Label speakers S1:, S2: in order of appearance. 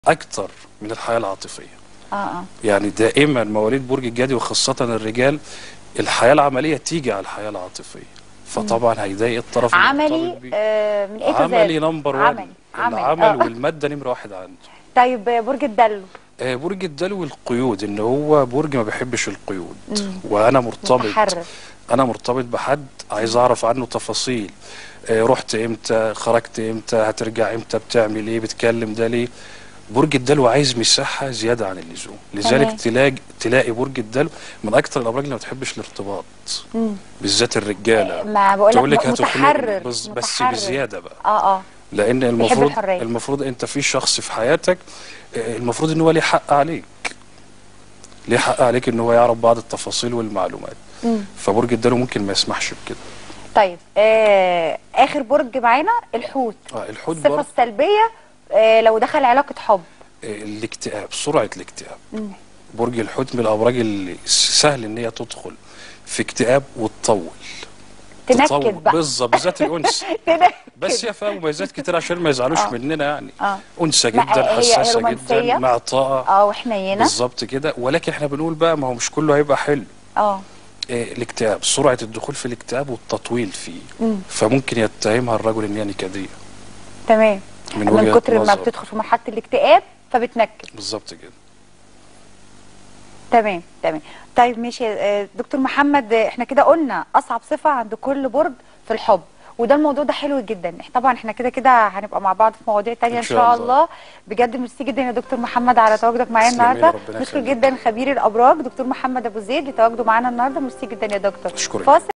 S1: اكتر من الحياه العاطفيه
S2: اه اه
S1: يعني دائما مواليد برج الجدي وخاصه الرجال الحياه العمليه تيجي على الحياه العاطفيه فطبعا هيضايق الطرف
S2: عملي
S1: المرتبط بيه.
S2: آه من ايه
S1: عملي نمبر 1
S2: عملي عملي
S1: العمل
S2: آه.
S1: والماده نمره واحد عنده
S2: طيب آه، برج الدلو
S1: آه، برج الدلو القيود ان هو برج ما بيحبش القيود وانا مرتبط
S2: متحرر
S1: انا مرتبط بحد عايز اعرف عنه تفاصيل آه، رحت امتى خرجت امتى هترجع امتى بتعمل ايه بتكلم ده ليه برج الدلو عايز مساحه زياده عن اللزوم
S2: تمام.
S1: لذلك تلاقي تلاقي برج الدلو من اكتر الابراج اللي ما بتحبش الارتباط
S2: مم.
S1: بالذات الرجاله
S2: ما بقول
S1: تقول لك
S2: لك
S1: هتخرج
S2: متحرر
S1: بس, بس
S2: متحرر.
S1: بزياده بقى
S2: اه اه
S1: لان المفروض
S2: الحرية.
S1: المفروض انت في شخص في حياتك آه، المفروض ان هو ليه حق عليك ليه حق عليك ان هو يعرف بعض التفاصيل والمعلومات
S2: مم.
S1: فبرج الدلو ممكن ما يسمحش بكده
S2: طيب آه اخر برج معانا الحوت
S1: اه الحوت
S2: الصفه
S1: برضه
S2: السلبيه آه لو دخل علاقه حب
S1: آه، الاكتئاب سرعه الاكتئاب
S2: مم.
S1: برج الحوت من الابراج اللي سهل ان هي تدخل في اكتئاب وتطول
S2: تنكد
S1: تطول
S2: بقى
S1: بالظبط بالذات الانس
S2: تنكد
S1: بس هي فيها مميزات كتير عشان ما يزعلوش
S2: آه.
S1: مننا يعني
S2: اه
S1: انثى
S2: لا،
S1: جدا
S2: هي
S1: حساسه
S2: رومانسية.
S1: جدا معطاءه
S2: اه وحنينه
S1: بالظبط كده ولكن احنا بنقول بقى ما هو مش كله هيبقى حلو
S2: اه
S1: إيه الاكتئاب سرعه الدخول في الاكتئاب والتطويل فيه
S2: مم.
S1: فممكن يتهمها الرجل ان هي نكديه
S2: تمام
S1: من
S2: من
S1: وجهه
S2: كتر ما
S1: نظر.
S2: بتدخل في مرحله الاكتئاب فبتنكد
S1: بالظبط كده
S2: تمام تمام طيب ماشي آه، دكتور محمد آه، احنا كده قلنا اصعب صفه عند كل برج في الحب وده الموضوع ده حلو جدا إح- طبعا احنا كده كده هنبقى مع بعض في مواضيع تانية ان شاء الله بجد ميرسي جدا يا دكتور محمد على تواجدك معايا
S1: تسلمي لي،
S2: النهارده
S1: ربنا
S2: نشكر
S1: يخليك.
S2: جدا خبير الابراج دكتور محمد ابو زيد لتواجده معانا النهارده ميرسي جدا يا دكتور
S1: أشكرك.
S2: فاصل